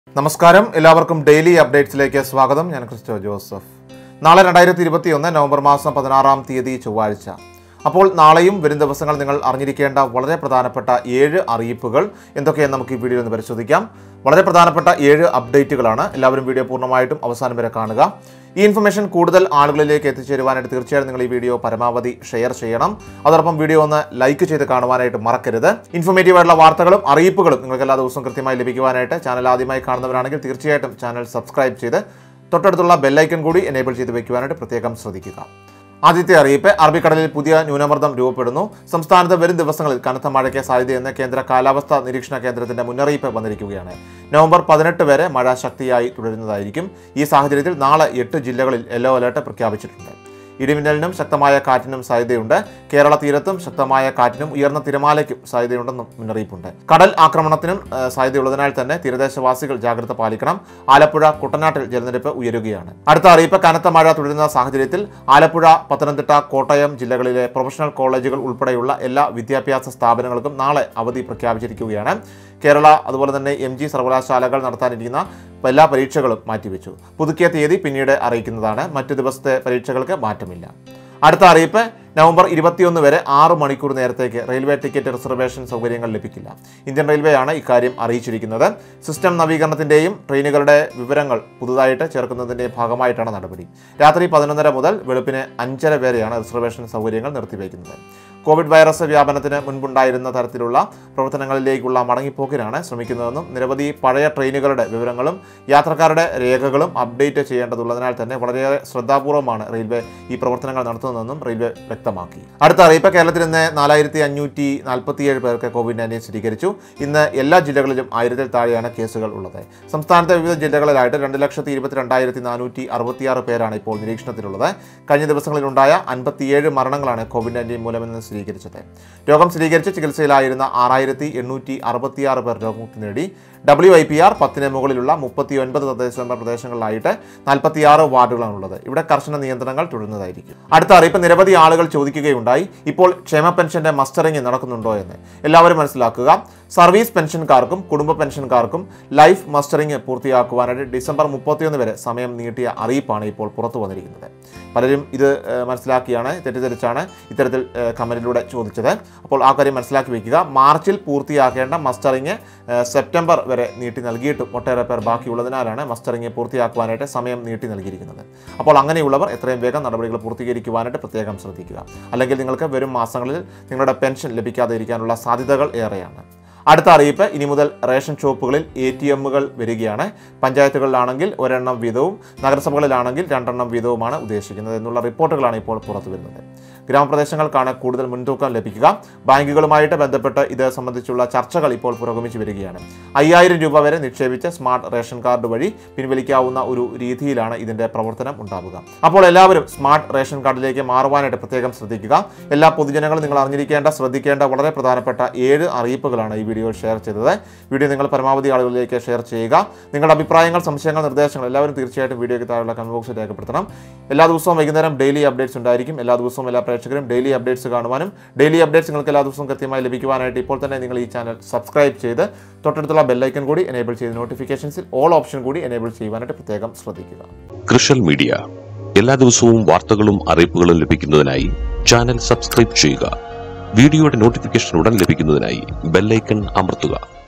നമസ്കാരം എല്ലാവർക്കും ഡെയിലി അപ്ഡേറ്റ്സിലേക്ക് സ്വാഗതം ഞാൻ ക്രിസ്റ്റോ ജോസഫ് നാളെ രണ്ടായിരത്തി ഇരുപത്തി ഒന്ന് നവംബർ മാസം പതിനാറാം തീയതി ചൊവ്വാഴ്ച അപ്പോൾ നാളെയും വരും ദിവസങ്ങൾ നിങ്ങൾ അറിഞ്ഞിരിക്കേണ്ട വളരെ പ്രധാനപ്പെട്ട ഏഴ് അറിയിപ്പുകൾ എന്തൊക്കെയെന്ന് നമുക്ക് ഈ വീഡിയോയിൽ ഒന്ന് പരിശോധിക്കാം വളരെ പ്രധാനപ്പെട്ട ഏഴ് അപ്ഡേറ്റുകളാണ് എല്ലാവരും വീഡിയോ പൂർണ്ണമായിട്ടും അവസാനം വരെ കാണുക ഈ ഇൻഫർമേഷൻ കൂടുതൽ ആളുകളിലേക്ക് എത്തിച്ചേരുവാനായിട്ട് തീർച്ചയായും നിങ്ങൾ ഈ വീഡിയോ പരമാവധി ഷെയർ ചെയ്യണം അതോടൊപ്പം വീഡിയോ ഒന്ന് ലൈക്ക് ചെയ്ത് കാണുവാനായിട്ട് മറക്കരുത് ഇൻഫോർമേറ്റീവ് ആയിട്ടുള്ള വാർത്തകളും അറിയിപ്പുകളും നിങ്ങൾക്ക് എല്ലാ ദിവസവും കൃത്യമായി ലഭിക്കുവാനായിട്ട് ചാനൽ ആദ്യമായി കാണുന്നവരാണെങ്കിൽ തീർച്ചയായിട്ടും ചാനൽ സബ്സ്ക്രൈബ് ചെയ്ത് തൊട്ടടുത്തുള്ള ബെല്ലൈക്കൺ കൂടി എനേബിൾ ചെയ്ത് വെക്കുവാനായിട്ട് പ്രത്യേകം ശ്രദ്ധിക്കുക ആദ്യത്തെ അറിയിപ്പ് അറബിക്കടലിൽ പുതിയ ന്യൂനമർദ്ദം രൂപപ്പെടുന്നു സംസ്ഥാനത്ത് വരും ദിവസങ്ങളിൽ കനത്ത മഴയ്ക്ക് സാധ്യതയെന്ന് കേന്ദ്ര കാലാവസ്ഥാ നിരീക്ഷണ കേന്ദ്രത്തിന്റെ മുന്നറിയിപ്പ് വന്നിരിക്കുകയാണ് നവംബർ പതിനെട്ട് വരെ മഴ ശക്തിയായി തുടരുന്നതായിരിക്കും ഈ സാഹചര്യത്തിൽ നാളെ എട്ട് ജില്ലകളിൽ യെല്ലോ അലർട്ട് പ്രഖ്യാപിച്ചിട്ടുണ്ട് ഇടിമിന്നലിനും ശക്തമായ കാറ്റിനും സാധ്യതയുണ്ട് കേരള തീരത്തും ശക്തമായ കാറ്റിനും ഉയർന്ന തിരമാലയ്ക്കും സാധ്യതയുണ്ടെന്നും മുന്നറിയിപ്പുണ്ട് കടൽ ആക്രമണത്തിനും ഏഹ്, സാധ്യതയുള്ളതിനാൽ തന്നെ തീരദേശവാസികൾ ജാഗ്രത പാലിക്കണം ആലപ്പുഴ കുട്ടനാട്ടിൽ ജലനിരപ്പ് ഉയരുകയാണ് അടുത്ത അറിയിപ്പ് കനത്ത മഴ തുടരുന്ന സാഹചര്യത്തിൽ ആലപ്പുഴ പത്തനംതിട്ട കോട്ടയം ജില്ലകളിലെ പ്രൊഫഷണൽ കോളേജുകൾ ഉൾപ്പെടെയുള്ള എല്ലാ വിദ്യാഭ്യാസ സ്ഥാപനങ്ങൾക്കും നാളെ അവധി പ്രഖ്യാപിച്ചിരിക്കുകയാണ് കേരള അതുപോലെ തന്നെ എം ജി സർവകലാശാലകൾ നടത്താനിരിക്കുന്ന എല്ലാ പരീക്ഷകളും മാറ്റിവെച്ചു പുതുക്കിയ തീയതി പിന്നീട് അറിയിക്കുന്നതാണ് മറ്റു ദിവസത്തെ പരീക്ഷകൾക്ക് മാറ്റമില്ല അടുത്ത അറിയിപ്പ് നവംബർ ഇരുപത്തിയൊന്ന് വരെ ആറ് മണിക്കൂർ നേരത്തേക്ക് റെയിൽവേ ടിക്കറ്റ് റിസർവേഷൻ സൗകര്യങ്ങൾ ലഭിക്കില്ല ഇന്ത്യൻ റെയിൽവേയാണ് ഇക്കാര്യം അറിയിച്ചിരിക്കുന്നത് സിസ്റ്റം നവീകരണത്തിന്റെയും ട്രെയിനുകളുടെ വിവരങ്ങൾ പുതുതായിട്ട് ചേർക്കുന്നതിൻ്റെയും ഭാഗമായിട്ടാണ് നടപടി രാത്രി പതിനൊന്നര മുതൽ വെളുപ്പിന് അഞ്ചര വരെയാണ് റിസർവേഷൻ സൗകര്യങ്ങൾ നിർത്തിവെക്കുന്നത് കോവിഡ് വൈറസ് വ്യാപനത്തിന് മുൻപുണ്ടായിരുന്ന തരത്തിലുള്ള പ്രവർത്തനങ്ങളിലേക്കുള്ള മടങ്ങിപ്പോക്കിനാണ് ശ്രമിക്കുന്നതെന്നും നിരവധി പഴയ ട്രെയിനുകളുടെ വിവരങ്ങളും യാത്രക്കാരുടെ രേഖകളും അപ്ഡേറ്റ് ചെയ്യേണ്ടതുള്ളതിനാൽ തന്നെ വളരെയേറെ ശ്രദ്ധാപൂർവമാണ് റെയിൽവേ ഈ പ്രവർത്തനങ്ങൾ നടത്തുന്നതെന്നും റെയിൽവേ വ്യക്തമാക്കി അടുത്ത അറിയിപ്പ് കേരളത്തിൽ ഇന്ന് നാലായിരത്തി അഞ്ഞൂറ്റി നാൽപ്പത്തിയേഴ് പേർക്ക് കോവിഡ് നയൻറ്റീൻ സ്ഥിരീകരിച്ചു ഇന്ന് എല്ലാ ജില്ലകളിലും ആയിരത്തിൽ താഴെയാണ് കേസുകൾ ഉള്ളത് സംസ്ഥാനത്തെ വിവിധ ജില്ലകളിലായിട്ട് രണ്ട് ലക്ഷത്തി ഇരുപത്തിരണ്ടായിരത്തി നാനൂറ്റി അറുപത്തിയാറ് പേരാണ് ഇപ്പോൾ നിരീക്ഷണത്തിലുള്ളത് കഴിഞ്ഞ ദിവസങ്ങളിലുണ്ടായ അൻപത്തിയേഴ് മരണങ്ങളാണ് കോവിഡ് നയൻറ്റീൻ മൂലമെന്ന് സ്ഥിരീകരിച്ചത് രോഗം സ്ഥിരീകരിച്ച് ചികിത്സയിലായിരുന്ന ആറായിരത്തി എണ്ണൂറ്റി അറുപത്തിയാറ് പേർ രോഗമുക്തി നേടി ഡബ്ല്യു ഐ പി ആർ പത്തിന് മുകളിലുള്ള മുപ്പത്തി ഒൻപത് തദ്ദേശ സ്വയംഭരണ പ്രദേശങ്ങളിലായിട്ട് നാൽപ്പത്തിയാറ് വാർഡുകളാണുള്ളത് ഇവിടെ കർശന നിയന്ത്രണങ്ങൾ തുടരുന്നതായിരിക്കും അടുത്ത അറിയിപ്പ് നിരവധി ആളുകൾ ചോദിക്കുകയുണ്ടായി ഇപ്പോൾ ക്ഷേമ പെൻഷന്റെ മസ്റ്ററിംഗ് നടക്കുന്നുണ്ടോ എന്ന് എല്ലാവരും മനസ്സിലാക്കുക സർവീസ് പെൻഷൻകാർക്കും കുടുംബ പെൻഷൻകാർക്കും ലൈഫ് മസ്റ്ററിംഗ് പൂർത്തിയാക്കുവാനായിട്ട് ഡിസംബർ മുപ്പത്തിയൊന്ന് വരെ സമയം നീട്ടിയ അറിയിപ്പാണ് ഇപ്പോൾ പുറത്തു വന്നിരിക്കുന്നത് പലരും ഇത് ഏഹ്, മനസ്സിലാക്കിയാണ് തെറ്റിദ്ധരിച്ചാണ് ഇത്തരത്തിൽ ഏഹ്, കമന്റിലൂടെ ചോദിച്ചത് അപ്പോൾ ആ കാര്യം മനസ്സിലാക്കി വെക്കുക മാർച്ചിൽ പൂർത്തിയാക്കേണ്ട മസ്റ്ററിംഗ് ഏഹ്, സെപ്റ്റംബർ വരെ നീട്ടി നൽകിയിട്ടും ഒട്ടേറെ പേർ ബാക്കിയുള്ളതിനാലാണ് മസ്റ്ററിംഗ് പൂർത്തിയാക്കുവാനായിട്ട് സമയം നീട്ടി നൽകിയിരിക്കുന്നത് അപ്പോൾ അങ്ങനെയുള്ളവർ എത്രയും വേഗം നടപടികൾ പൂർത്തീകരിക്കുവാനായിട്ട് പ്രത്യേകം ശ്രദ്ധിക്കുക അല്ലെങ്കിൽ നിങ്ങൾക്ക് വരും മാസങ്ങളിൽ നിങ്ങളുടെ പെൻഷൻ ലഭിക്കാതെ ഇരിക്കാനുള്ള സാധ്യതകൾ ഏറെയാണ് അടുത്ത അറിയിപ്പ് ഇനി മുതൽ റേഷൻ ഷോപ്പുകളിൽ എ ടി എമ്മുകൾ വരികയാണ് പഞ്ചായത്തുകളിലാണെങ്കിൽ ഒരെണ്ണം വീതവും നഗരസഭകളിലാണെങ്കിൽ രണ്ടെണ്ണം വീതവുമാണ് ഉദ്ദേശിക്കുന്നത് എന്നുള്ള റിപ്പോർട്ടുകളാണ് ഇപ്പോൾ പുറത്തു വരുന്നത് ഗ്രാമപ്രദേശങ്ങൾക്കാണ് കൂടുതൽ മുൻതൂക്കം ലഭിക്കുക ബാങ്കുകളുമായിട്ട് ബന്ധപ്പെട്ട് ഇത് സംബന്ധിച്ചുള്ള ചർച്ചകൾ ഇപ്പോൾ പുരോഗമിച്ചു വരികയാണ് അയ്യായിരം രൂപ വരെ നിക്ഷേപിച്ച് സ്മാർട്ട് റേഷൻ കാർഡ് വഴി പിൻവലിക്കാവുന്ന ഒരു രീതിയിലാണ് ഇതിന്റെ പ്രവർത്തനം ഉണ്ടാവുക അപ്പോൾ എല്ലാവരും സ്മാർട്ട് റേഷൻ കാർഡിലേക്ക് മാറുവാനായിട്ട് പ്രത്യേകം ശ്രദ്ധിക്കുക എല്ലാ പൊതുജനങ്ങളും നിങ്ങൾ അറിഞ്ഞിരിക്കേണ്ട ശ്രദ്ധിക്കേണ്ട വളരെ പ്രധാനപ്പെട്ട ഏഴ് അറിയിപ്പുകളാണ് ഈ വീഡിയോ ഷെയർ ചെയ്തത് വീഡിയോ നിങ്ങൾ പരമാവധി ആളുകളിലേക്ക് ഷെയർ ചെയ്യുക നിങ്ങളുടെ അഭിപ്രായങ്ങൾ സംശയങ്ങൾ നിർദ്ദേശങ്ങൾ എല്ലാവരും തീർച്ചയായിട്ടും വീഡിയോയ്ക്ക് താഴെയുള്ള കമന്റ് ബോക്സിൽ രേഖപ്പെടുത്തണം എല്ലാ ദിവസവും വൈകുന്നേരം ഡെയിലി അപ്ഡേറ്റ്സ് ഉണ്ടായിരിക്കും എല്ലാ ദിവസവും എല്ലാ പ്രേക്ഷകരും ഡെയിലി അപ്ഡേറ്റ്സ് കാണുവാനും ഡെയിലി അപ്ഡേറ്റ്സ് നിങ്ങൾക്ക് എല്ലാ ദിവസവും കൃത്യമായി ലഭിക്കുവാനായിട്ട് ഇപ്പോൾ തന്നെ നിങ്ങൾ ഈ ചാനൽ സബ്സ്ക്രൈബ് ചെയ്ത് തൊട്ടടുത്തുള്ള ബെല്ലൈക്കൺ കൂടി എനേബിൾ ചെയ്ത് നോട്ടിഫിക്കേഷൻസിൽ ഓൾ ഓപ്ഷൻ കൂടി എനേബിൾ ചെയ്യുവാനായിട്ട് പ്രത്യേകം ശ്രദ്ധിക്കുക കൃഷൽ മീഡിയ എല്ലാ ദിവസവും വാർത്തകളും അറിയിപ്പുകളും ലഭിക്കുന്നതിനായി ചാനൽ സബ്സ്ക്രൈബ് ചെയ്യുക വീഡിയോയുടെ നോട്ടിഫിക്കേഷൻ ഉടൻ ലഭിക്കുന്നതിനായി ബെല്ലൈക്കൺ അമർത്തുക